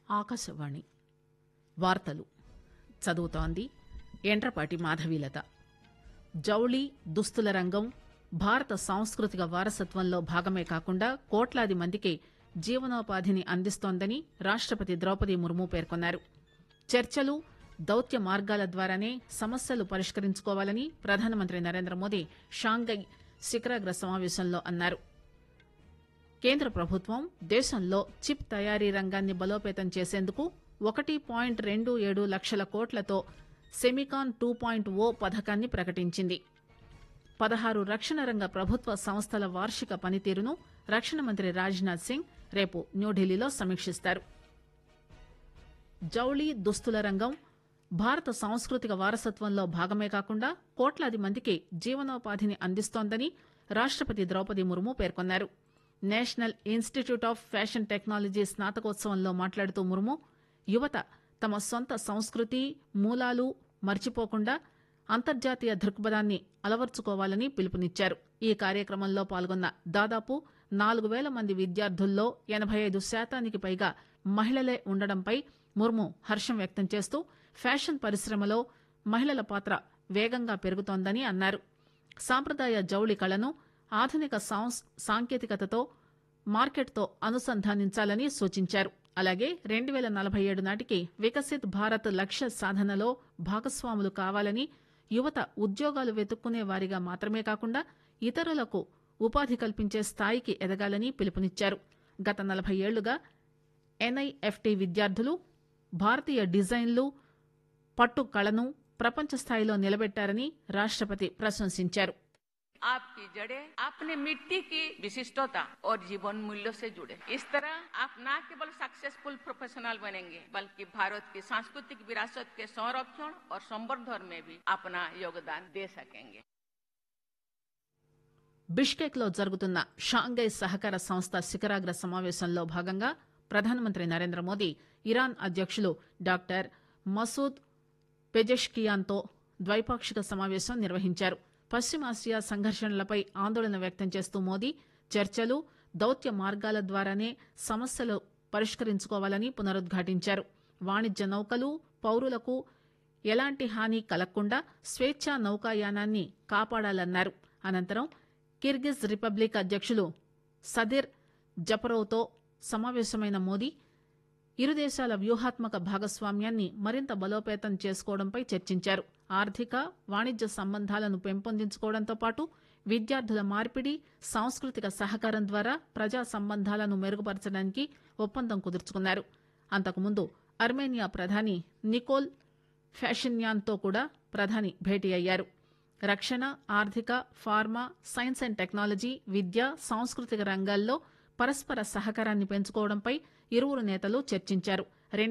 ఆకాశవాణి వార్తలు చదువుతోంది ఎండ్రపాటి మాధవీలత జౌళి దుస్తుల రంగం భారత సాంస్కృతిక వారసత్వంలో భాగమే కాకుండా కోట్లాది మందికి జీవనోపాధిని అందిస్తోందని రాష్టపతి ద్రౌపది ముర్ము పేర్కొన్నారు చర్చలు దౌత్య మార్గాల ద్వారానే సమస్యలు పరిష్కరించుకోవాలని ప్రధానమంత్రి నరేంద్ర మోదీ షాంఘై శిఖరాగ్ర సమావేశంలో అన్నారు కేంద్ర ప్రభుత్వం దేశంలో చిప్ తయారీ రంగాన్ని బలోపేతం చేసేందుకు ఒకటి పాయింట్ రెండు ఏడు లక్షల కోట్లతో సెమికాన్ టూ పాయింట్ ఓ పథకాన్ని ప్రకటించింది పదహారు రక్షణ రంగ ప్రభుత్వ సంస్థల వార్షిక పనితీరును రక్షణ మంత్రి రాజ్నాథ్ సింగ్ రేపు న్యూఢిల్లీలో సమీక్షిస్తారు జౌళి దుస్తుల రంగం భారత సాంస్కృతిక వారసత్వంలో భాగమే కాకుండా కోట్లాది మందికి జీవనోపాధిని అందిస్తోందని రాష్టపతి ద్రౌపది ముర్ము పేర్కొన్నారు national institute of fashion technology స్నాతకోత్సవంలో మాట్లాడుతూ ముర్ము యువత తమ సొంత సంస్కృతి మూలాలు మర్చిపోకుండా అంతర్జాతీయ దృక్పథాన్ని అలవర్చుకోవాలని పిలుపునిచ్చారు ఈ కార్యక్రమంలో పాల్గొన్న దాదాపు నాలుగు పేల మంది విద్యార్థుల్లో ఎనబై ఐదు శాతానికి పైగా మహిళలే ఉండడంపై ముర్ము హర్షం వ్యక్తం చేస్తూ ఫ్యాషన్ పరిశ్రమలో మహిళల పాత్ర వేగంగా పెరుగుతోందని అన్నారు సాంప్రదాయ జౌళి కళను ఆధునిక సాంస్ సాంకేతికతతో మార్కెట్తో అనుసంధానించాలని సూచించారు అలాగే రెండు పేల నలభై ఏడు నాటికి వికసిత్ భారత్ లక్ష్య సాధనలో భాగస్వాములు కావాలని యువత ఉద్యోగాలు వెతుక్కునే వారిగా మాత్రమే కాకుండా ఇతరులకు ఉపాధి కల్పించే స్థాయికి ఎదగాలని పిలుపునిచ్చారు గత నలభై ఏళ్లుగా ఎన్ఐఎఫ్టి విద్యార్థులు భారతీయ డిజైన్లు పట్టు కళను ప్రపంచ స్థాయిలో నిలబెట్టారని రాష్టపతి ప్రశంసించారు आपकी जड़ें अपने मिट्टी की विशिष्टता और जीवन मूल्यों से जुड़े इस तरह आप न केवल सक्सेसफुल प्रोफेशनल बनेंगे बल्कि भारत की सांस्कृतिक विरासत के संरक्षण और संवर्धन में भी अपना योगदान दे सकेंगे బిష్కెక్ లో జరుగుతున్న షాంఘై సహకార సంస్థ శిఖరాగ్ర సమావేశంలో భాగంగా ప్రధానమంత్రి నరేంద్ర మోదీ ఇరాన్ అధ్యక్షులు డాక్టర్ మసూద్ పెజెష్కియాన్తో ద్వైపాక్షిక సమావేశం నిర్వహించారు పశ్చిమాసియా సంఘర్షణలపై ఆందోళన వ్యక్తం చేస్తూ మోదీ చర్చలు దౌత్య మార్గాల ద్వారానే సమస్యలు పరిష్కరించుకోవాలని పునరుద్ఘాటించారు వాణిజ్య నౌకలు పౌరులకు ఎలాంటి హాని కలగకుండా స్వేచ్ఛా నౌకాయానాన్ని కాపాడాలన్నారు అనంతరం కిర్గిజ్ రిపబ్లిక్ అధ్యక్షులు సదిర్ జపరోవ్తో సమావేశమైన మోదీ ఇరు దేశాల వ్యూహాత్మక భాగస్వామ్యాన్ని మరింత బలోపేతం చేసుకోవడంపై చర్చించారు ఆర్థిక వాణిజ్య సంబంధాలను పెంపొందించుకోవడంతో పాటు విద్యార్థుల మార్పిడి సాంస్కృతిక సహకారం ద్వారా ప్రజా సంబంధాలను మెరుగుపరచడానికి ఒప్పందం కుదుర్చుకున్నారు అంతకుముందు అర్మేనియా ప్రధాని నికోల్ ఫ్యాషిన్యాన్తో కూడా ప్రధాని భేటీ అయ్యారు రక్షణ ఆర్థిక ఫార్మా సైన్స్ అండ్ టెక్నాలజీ విద్య సాంస్కృతిక రంగాల్లో పరస్పర సహకారాన్ని పెంచుకోవడంపై ఇరువురు నేతలు చర్చించారు